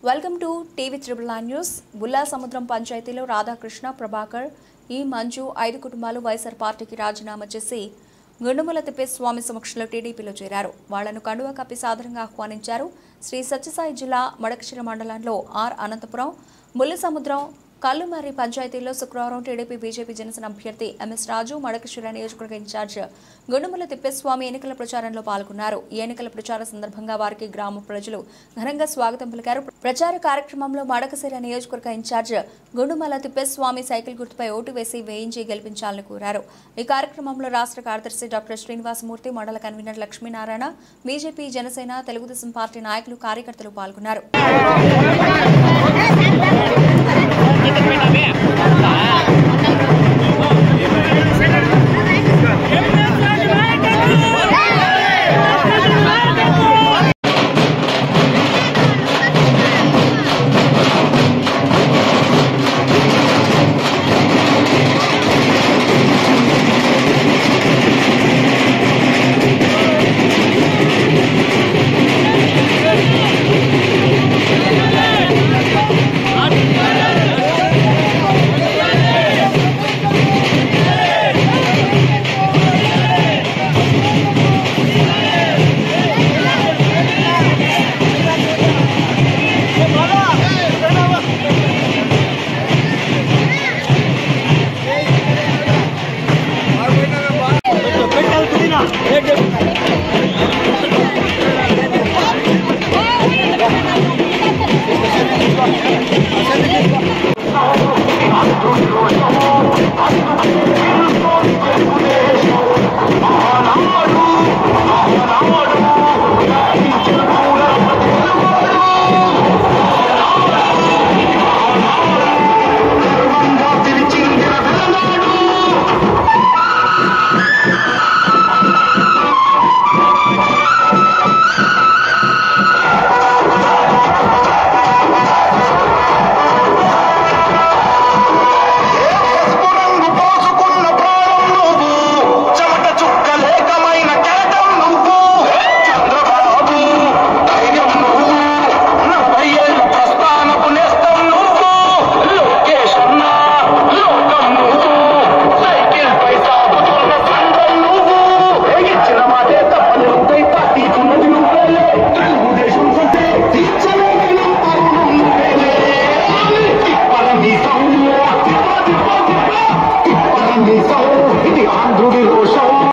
welcome to TV triple nine news Bullasamudram పంచాయతీలో రాధాకృష్ణ ప్రభాకర్ ఈ మంజు ఐదు కుటుంబాలు వైఎస్ఆర్ పార్టీకి రాజీనామా చేసి గుండుమల తిప్పేస్వామి సమక్షంలో టీడీపీలో చేరారు వాళ్లను కండువా కప్పి సాదరంగా ఆహ్వానించారు శ్రీ సత్యసాయి జిల్లా మడకశిర మండలంలో ఆర్ అనంతపురం బుల్లి సముద్రం కల్లుమర్రి పంచాయతీలో శుక్రవారం టీడీపీ బీజేపీ జనసేన అభ్యర్థి ఎంఎస్ రాజు మడకశిర నియోజకవర్గ ఇన్ఛార్జ్ గుండుమల తిప్పేస్వామి ఎన్నికల ప్రచారంలో పాల్గొన్నారు ఈ ఎన్నికల ప్రచార సందర్భంగా వారికి గ్రామ ప్రజలు ఘనంగా స్వాగతం పలికారు ప్రచార కార్యక్రమంలో మడకశిర నియోజకవర్గ ఇన్ఛార్జ్ గుండుమల తిప్పేస్వామి సైకిల్ గుర్తుపై ఓటు వేసి వేయించి గెలిపించాలని కోరారు ఈ కార్యక్రమంలో రాష్ట్ర కార్యదర్శి doctor Srinivasamurthy mandal convener Lakshminarayana BJP Janasena Telugu Desam party నాయకులు కార్యకర్తలు పాల్గొన్నారు Thank